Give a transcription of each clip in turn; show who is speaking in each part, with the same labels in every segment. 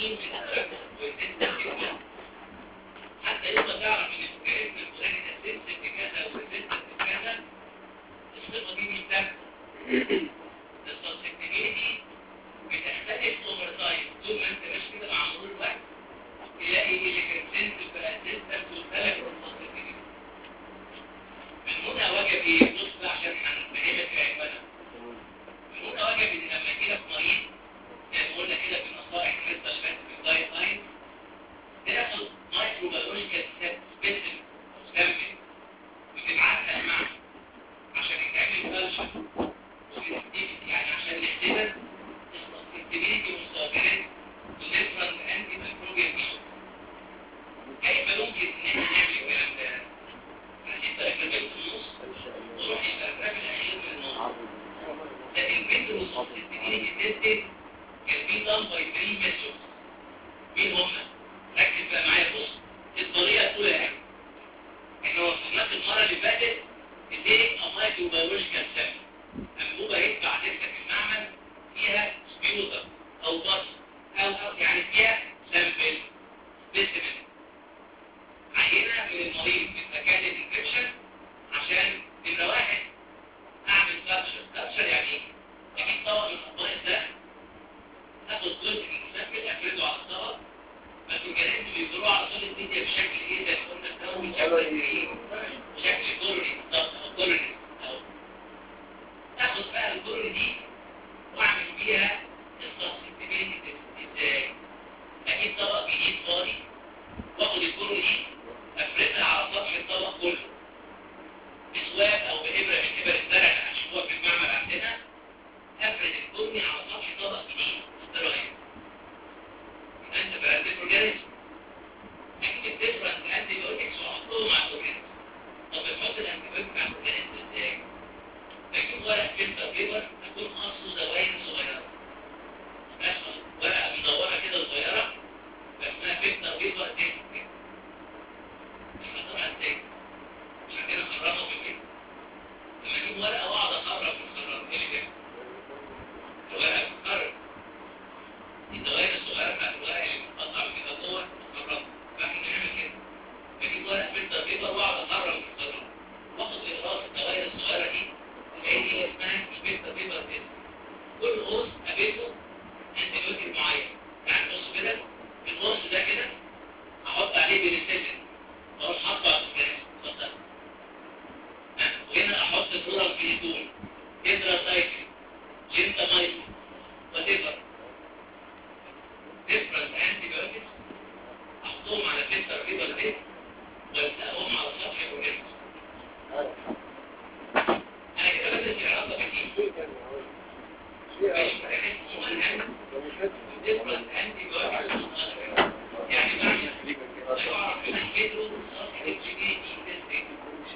Speaker 1: مين من حتى يوم ما تعرف ان الجريزم الفلاني ده سنسيف كذا وسنسيف كذا الصفه دي مش ثابته السنسيتيفيتي بتختلف اوفر تايم طول ما انت ماشي كده مع مرور الوقت تلاقي اللي كان سنسيف بقى سنسيف واختلف السنسيتيفيتي من هنا وجب ايه؟ بص بقى عشان هنفهمك العنوان من هنا وجب ان لما يجي لك مريض زي ما قلنا كده في النصائح الحصه اللي فاتت في الجايد لاين تاخد مايكرو بيولوجيكال سبيسيفيك سامبل وتبعتها معاه عشان يتعمل كالشر وسنسيتيفيتي يعني عشان نحسبها السنسيتيفيتي والصابرات والديفرنت انتي ميكروبيال تيشو كيف يمكن ان احنا نعمل الكلام ده؟ هنسيب تركيبات في النص ونروح للبراجراف الاخير من النص ده الفيديو السنسيتيفيتي تيستنج كان بي دان باي 3 ميثودز مين هم؟ ركز بقى معايا بص الطريقه الاولى اهي احنا وصلناك المره اللي فاتت اديك امايكرو بيولوجيكال سامبل انبوبه يطلع لسه في المعمل فيها سبيوتر او بص او او يعني فيها سامبل سبيسيمن عينه من المريض من مكان الانفكشن عشان نمره واحد اعمل كابشر كابشر يعني ايه؟ اجيب طبق من الاطباق ده اخد جزء من المسافر افرده على الطبق بس الجنين بيزروه على طول الميديا بشكل ايه زي ما قلنا الدوري بشكل ايه بشكل كورني بالظبط او كورني او اخد بقى الكورني دي واعمل بيها السنسيتيفيتي ازاي اجيب طبق جديد فاضي واخد الكورني دي افردها على سطح الطبق كله بسواب او بابره من ابر الزرع اللي هنشوفوها في المعمل عندنا افرد الكورني على سطح طبق جديد استراحه انت بقى الاورجانيزم اكيد الديفرنت انتي بايوتكس وحطهم مع الاورجانيزم طب بنحط الانتي بايوتكس مع الاورجانيزم ازاي؟ بجيب ورق فلتر بيبر اكون قصه زوايا صغيره رسمه ورقه مدوره كده صغيره اسمها فلتر بيبر تيست احنا طبعا ازاي؟ مش عندنا خرامه في البيت لما اجيب ورقه واقعد اخرم في الخرام ايه اللي بيحصل؟ الورقه بتتخرم الدوائر الصغيرة بتاعت الورق اللي بتقطع كده جوه تخرم فاحنا نعمل كده بجيب ورق فلتر بيبر واقعد اخرم في الخرم واخد اقراص الدوائر الصغيرة دي اللي هي اسمها فلتر بيبر تيست كل قوس قابلته انت بيوتك معين يعني بص كده القوس ده كده احط عليه بنسلين واروح حاطه على الجهاز اتفضل وهنا احط فلورال فيتون تترا سايكل جنتامايسين وتفر different antibiotics احطهم على فلتر بيبر دي والزقهم على سطح الاورجانيزم انا كده بدرس العلاقه بين ماشي بحيث هو الان different antibiotics يعني معنى لا يعرف من كده سطح الجينيتي تيستنج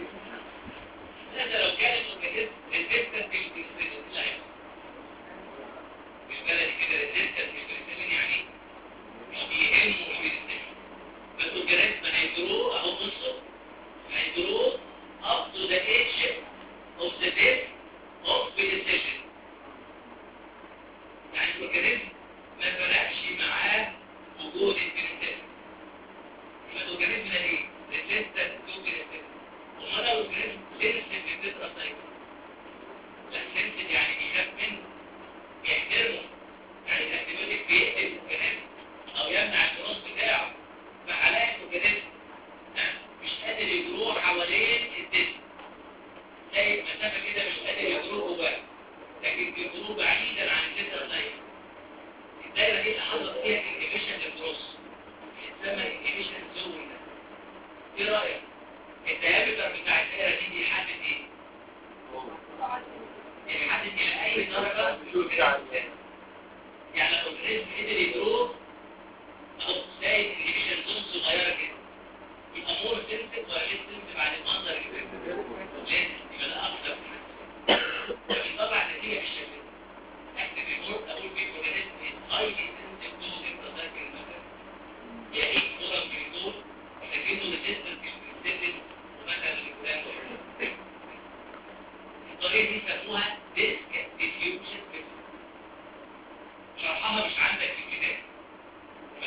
Speaker 1: لا لو كانت الاورجانيزم ريزيستنت للبنسلين لا يحصل مش بلدي كده ريزيستنت للبنسلين يعني مش بيهمه البنسلين بس الجرائم هيدروه اهو بصوا هيدروه up to the age of the death of penicillin يعني الأورجانيزم ما فرقش معاه وجود البنسلين يبقى الأورجانيزم ده ايه؟ resistant to penicillin وما لو الأورجانيزم sensitive للتتراسايكل لا sensitive يعني بيخاف منه بيحترمه يعني الانتيبيوتيك بيقتل الأورجانيزم او يمنع الجنوس بتاعه فحالات الجنس مش قادر يجروه حوالين الجسم زي مسافة كده مش قادر يجروه جواه لكن بيجروه بعيدا عن الجسم زي الدايرة دي اللي حصل فيها انهبيشن للجروس بتسمى انهبيشن زون ايه رأيك؟ الديامتر بتاع الدايرة دي بيحدد ايه؟ بيحدد الى اي درجة يعني لو الجسم قدر يجروه او زي الانهبيشن زون صغيره كده يبقى مور سنسيف ولا ليس سنسيف عن المنظر كده لازم يبقى ده اكتر فبيطلع نتيجه بالشكل ده اكتب ريبورت اقول فيه اورجانيزم از هايلي سنسيف تو انترسايكل المكان يعني صوره من دول لكنه ريزيستنت للبنسلين ومثلا للفلان الطريقه دي سموها ديسك ديفيوجن شرحها مش عندك في الكتاب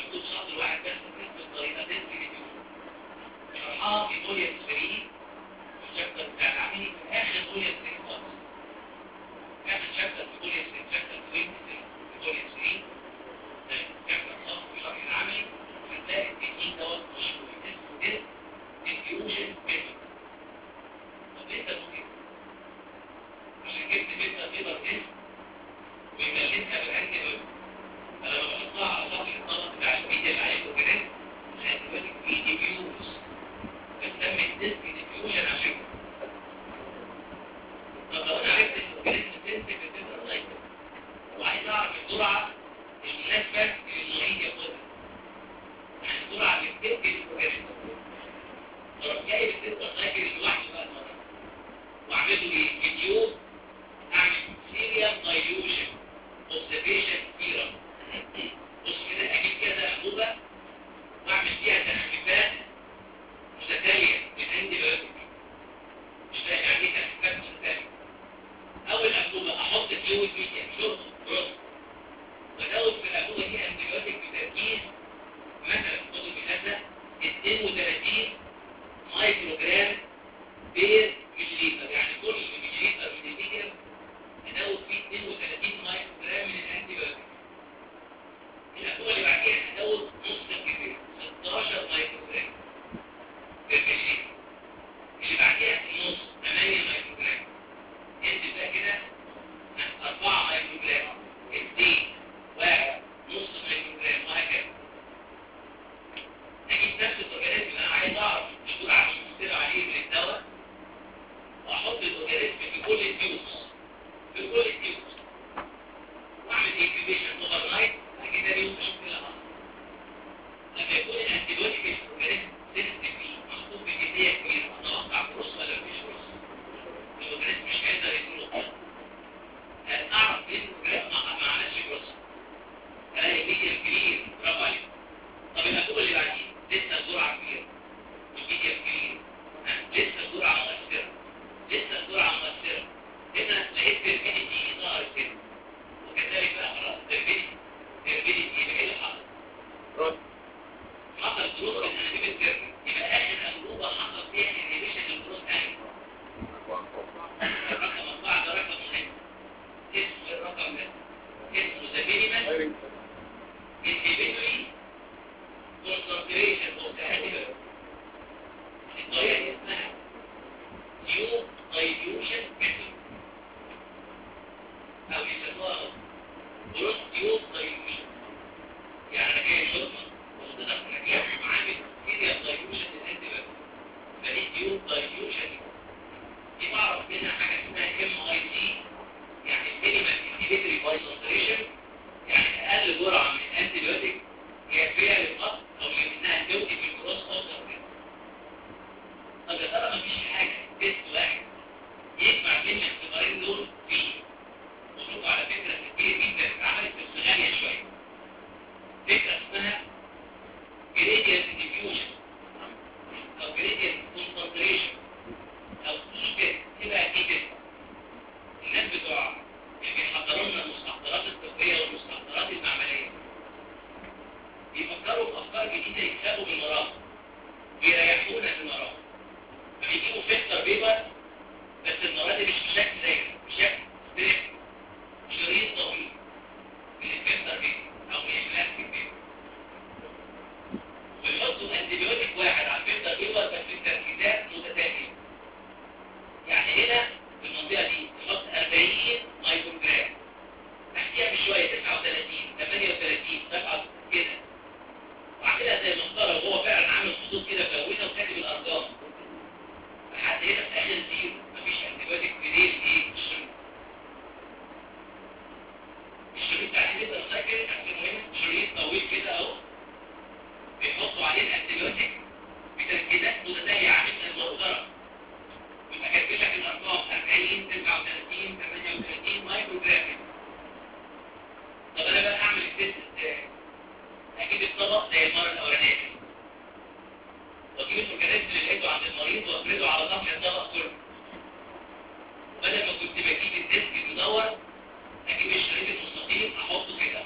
Speaker 1: مناسبة للمريض ياخدها يعني الجرعة اللي بتقتل الأورجانيزم أروح جايب الستة سايكل لوحده بقى المرة وأعمل له إيه؟ فيديو أعمل سيريال دايليوشن اوبزرفيشن سيرم بص كده أجيب كده أنبوبة وأعمل فيها تخفيفات متتالية من عندي بيوتك مش فاهم يعني ايه تخفيفات متتالية أول أنبوبة أحط فلويد ميديا شرب رز وأزود في الأنبوبة دي أنتيبيوتيك بتركيز مثلا خدوا بهذا 32 مايكرو جرام بير مليلتر يعني كل مليلتر من الميديا ازود فيه 32 مايكرو جرام من الانتيبيوتيك الأنبوبة اللي بعديها هزود نص الكمية 16 مايكرو جرام بير مليلتر اللي بعديها النص 8 مايكرو جرام انزل بقى كده 4 مايكرو جرام 2 واحد نص مايكرو جرام وهكذا اجيب نفس الاورجانيزم اللي انا عايز اعرف الجرعه عشان يصير عليه من الدواء واحط الاورجانيزم في كل التيوبس في كل التيوبس واعمل انكيبيشن اوفر نايت بعد كده يوم اشوف ايه اللي حصل لما يكون الانتيبيوتيك الاورجانيزم سيستم فيه محطوط بكميه كبيره اتوقع كروس ولا مفيش كروس الاورجانيزم مش هيقدر يكون اعرف ايه الاورجانيزم ما عملش كروس الاقي ميديا كبير برافو عليك طب الأنبوبة اللي بعديه لسه الجرعة كبيرة الميديا كبير لسه الجرعة مؤثرة لسه الجرعة مؤثرة هنا لقيت تربيديتي ظهرت كده وكذلك بقى خلاص تربيديتي تربيديتي يبقى ايه اللي حصل؟ حصل جروث من انابيب التربي يبقى اخر انبوبة حصل فيها انهبيشن للجروث تاني الرقم أربعة ده رقم مهم اسم الرقم ده اسمه ذا مينيمال inhibitory concentration of the antibiotic. الطريقة دي اسمها new dilution method أو يسموها cross tube dilution يعني أنا جاي شرطة وصدقت نجاح وعامل serial dilution للانتبيوتيك فدي tube dilution دي بعرف منها حاجة اسمها MIC يعني minimal inhibitory concentration يعني أقل جرعة من الانتبيوتيك كافية للقصد أو لأنها توجد في الكروس أوصل كده طب يا ترى مفيش حاجة تيست واحد يجمع بين الاختبارين دول فيه وشوفوا على فكرة كتير جدا اتعملت بس غالية شوية فكرة اسمها gradient diffusion أو gradient concentration أو E test إيه بقى E test الناس بتوع اللي بيحضروا لنا المستحضرات الطبية والمستحضرات المعملية بيفكروا بأفكار جديدة يكسبوا من وراها ويريحونا من وراها فبيجيبوا فلتر بيبر بس المرة دي مش بشكل دايري بشكل ستريب شريط طويل من الفلتر بيبر أو من البلاستيك بيبر ويحطوا انتبيوتيك واحد على الفلتر بيبر بس التركيزات متتالية يعني هنا في المنطقة دي يحط 40 مايكرو جرام تحتيها بشوية 39 38 7 كده وعاملها زي المسطرة وهو فعلا عامل خطوط كده ملونة وكاتب الأرقام لحد هنا في آخر زيرو مفيش انتبيوتيك بديل ايه الشريط الشريط بتاع الهيدر سايكل عشان هنا شريط طويل كده اهو بيحطوا عليه الانتبيوتيك بتركيزات متتالية عامل زي المسطرة يبقى كاتب لك الأرقام 40 39 38 مايكرو جرام طب أنا بقى أعمل التست ازاي؟ اجيب الطبق زي المرة الاولانية دي واجيب الاورجانيزم اللي لقيته عند المريض وافرده على سطح الطبق كله بدل ما كنت بجيب الديسك المدور اجيب الشريط المستقيم احطه كده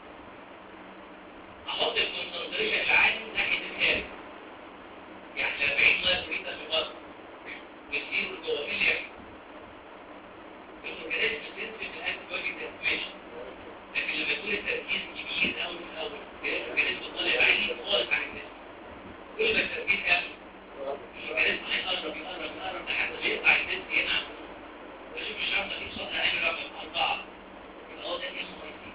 Speaker 1: احط الكونسنتريشن العالي ناحية الخارج يعني 40 مايكرو لتر في الوسط بتصير جوه مليون الاورجانيزم سنسيتيف للانتيبيوتيك ترانسميشن لكن لما يكون التركيز كبير قوي في الاول الاورجانيزم طالع عالي خالص عن الناس كل ما التركيز قل الاورجانيزم هيقرب يقرب يقرب لحد ما يقطع الناس هنا واشوف الشرطه دي قصادها اقل رقم اربعه يبقى هو ده ام اي سي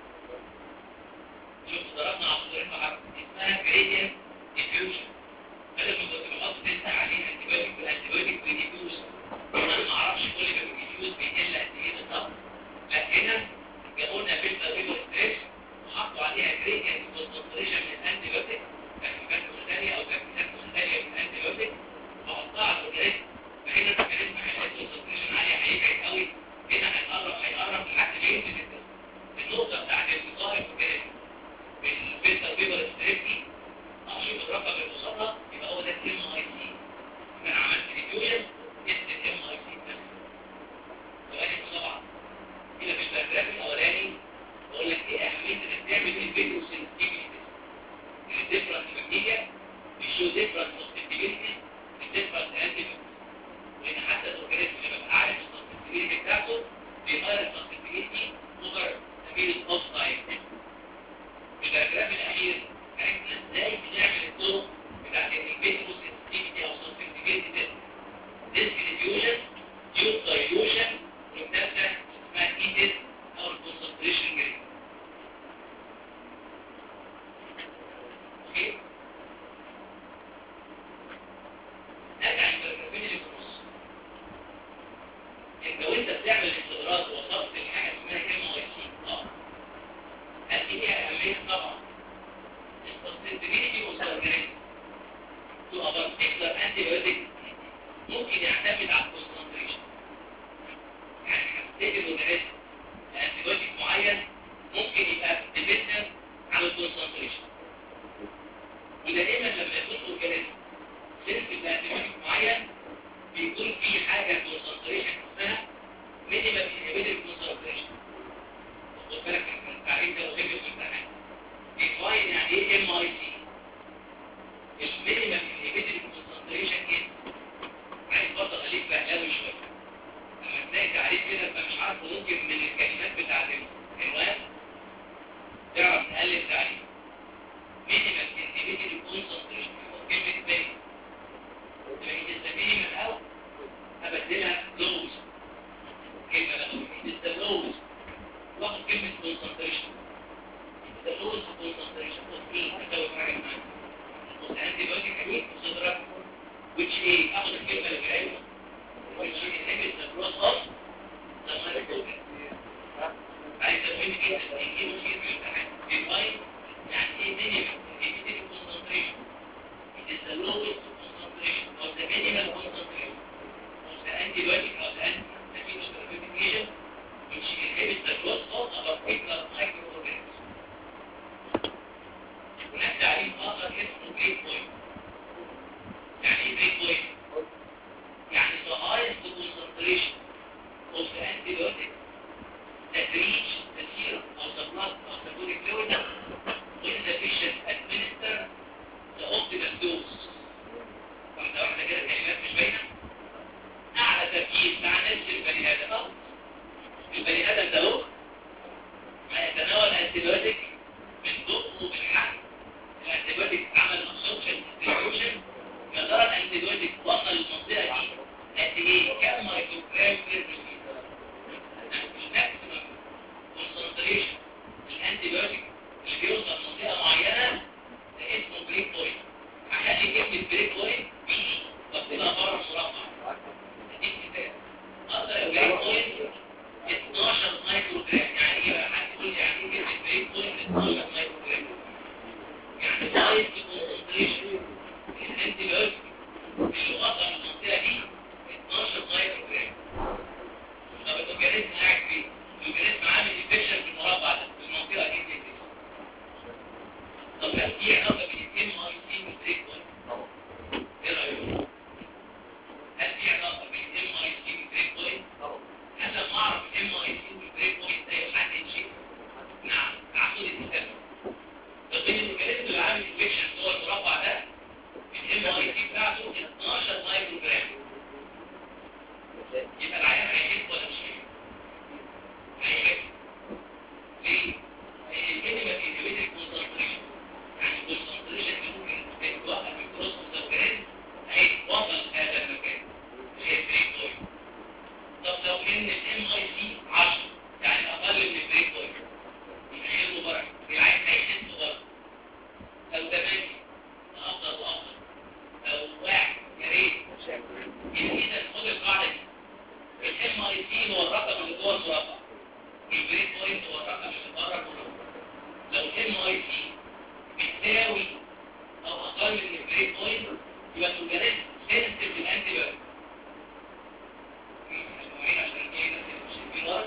Speaker 1: شوف ضربنا على صدرين بحرف اسمها جريدينت ديفيوجن بدل ما كنت بحط تسع عليه انتيبيوتيك والانتيبيوتيك بيديفيوز انا ما اعرفش كل ما بيديفيوز بيقل قد ايه بالظبط لا هنا قلنا فلتر بيبر ستريس وحط الانتيبيتي والسنسيتيفيتي الديفرنت بكتيريا بيشو ديفرنت سنسيتيفيتي الديفرنت انتيبيتي لان حتى الاورجانيزم اللي ببقى عارف السنسيتيفيتي بتاعته بيغير السنسيتيفيتي اوفر سبيل الاوف تايم في الدياجرام الاخير عرفنا ازاي بنعمل الطرق بتاعت الانتيبيتي والسنسيتيفيتي او سنسيتيفيتي تيست ديسك ديفيوجن يوز دايلوشن والثالثه اسمها ايديت او الكونسنتريشن جريد اوكي نرجع للجرافين اللي في النص انت وانت بتعمل اختبارات وصلت لحاجه اسمها ام اي سي اه هل دي ليها اهميه طبعا السستينابيلتي والسيرجريشن تبقى بارتيكولار انتي بايوتيك ممكن يعتمد على الكونسنتريشن يعني حسيت الاورجانيزم انتي بايوتيك معين ممكن يبقى ديبندنت على الكونسنتريشن وده دايما لما يكون اورجانيزم سنسيتيف لانتيبيوتيك معين بيكون في حاجه كونسنتريشن اسمها مينيمال انهبيتور كونسنتريشن خد بالك من التعريف ده مهم في الامتحان ديفاين يعني ايه ام اي سي المينيمال انهبيتور كونسنتريشن ايه عايز برضه خليك فهلاوي شويه لما تلاقي تعريف كده انت مش عارفه ممكن من الكلمات بتاعت العنوان تعرف تقلب تعريف مينيمال انهبيتور كونسنتريشن كلمه تاني تبقى تستفيدي من الاول ابدلها لوز كلمه بقى تستلوز واخد كلمه كونسنتريشن تستلوز كونسنتريشن اوكي هتسوي حاجه معاك بص عندي دلوقتي حديد صدرك which ايه اخد الكلمه اللي في العلم which inhibits the growth of the mitochondria عايز تفهم ايه تفهم ايه في الامتحان define يعني ايه minimum inhibited concentration it is the lowest concentration or the minimal concentration of the antibiotic or the anti-therapeutic agent which inhibits the growth of a particular microorganism هناك تعريف اخر اسمه بريك بوينت يعني ايه بريك بوينت يعني the highest concentration of the antibiotic that reach the serum of the blood of the body fluid when the patient administer the optimal dose واحدة واحدة كده كلمات مش باينة أعلى تركيز مع نفس البني آدم أهو البني آدم ده هو ما يتناول أنتيبيوتيك بالضبط وبالحق الأنتيبيوتيك عمل أبسوربشن ديستريبيوشن مقدار الأنتيبيوتيك وصل للمنطقة دي قد إيه كم مايكروجرام بير مليلتر الماكسيمم كونسنتريشن الأنتيبيوتيك اللي بيوصل لمنطقة معينة ده اسمه بريك بوينت هخلي كلمة بريك بوينت بي واكتبها بره مربع دي كتاب اقدر بريك بوينت 12 مايكرو جرام يعني ايه بقى حد يقول لي يعني ايه كلمة بريك بوينت 12 مايكرو جرام يعني لايت كونسنتريشن الانتيبيوتيك اللي وصل للمنطقة دي 12 مايكرو جرام طب الاورجانيزم قاعد فين؟ الاورجانيزم عامل انفكشن في المربع ده في المنطقة دي دي طب هل في علاقة بين الام اي سي والبريك بوينت؟ ايه رأيكم؟ هل في علاقة بين الام اي سي والبريك بوينت؟ هل لما اعرف الام اي سي والبريك بوينت ده يحدد شيء؟ نعم تعقيد الكتاب طب بين الاورجانيزم اللي عامل انفكشن جوه المربع ده الام اي سي بتاعته 12 مايكرو جرام يبقى العيان هيحس ولا مش هيحس؟ هيحس ليه؟ لان المينيمال انهبيتد كونسنتريشن يعني الكونسنتريشن اللي ممكن توقف الكروس والسكرين هيتوصل هذا المكان اللي هي البريك بوينت طب لو ان الام اي سي 10 يعني اقل من البريك بوينت يبقى خير وبركه العين هيحس برضه لو 8 افضل وافضل لو واحد يا ريت يبقى اذا خد القاعده دي الام اي سي هو الرقم اللي جوه المربع البريك بوينت هو الرقم اللي بره المربع لو الام اي سي بتساوي او اقل من البريك بوينت يبقى الاورجانيزم سنسيتيف للانتي بايوتيك عشان ايه مش الفيروس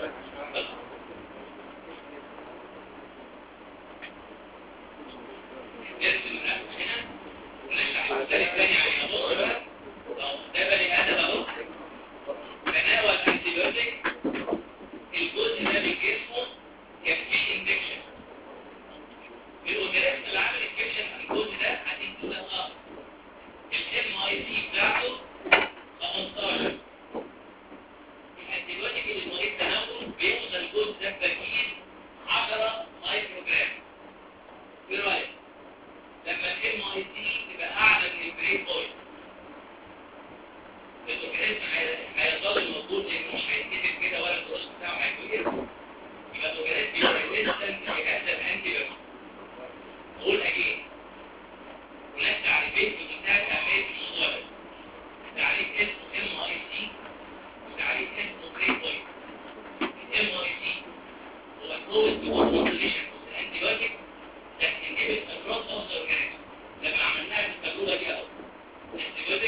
Speaker 1: نرسم الرسم هنا ونشرح المثال الثاني عليه بص بقى اهو ده بني ادم اهو تناول انتيبيوتيك الجزء ده من جسمه كان فيه انفكشن الاورجانيزم اللي عامل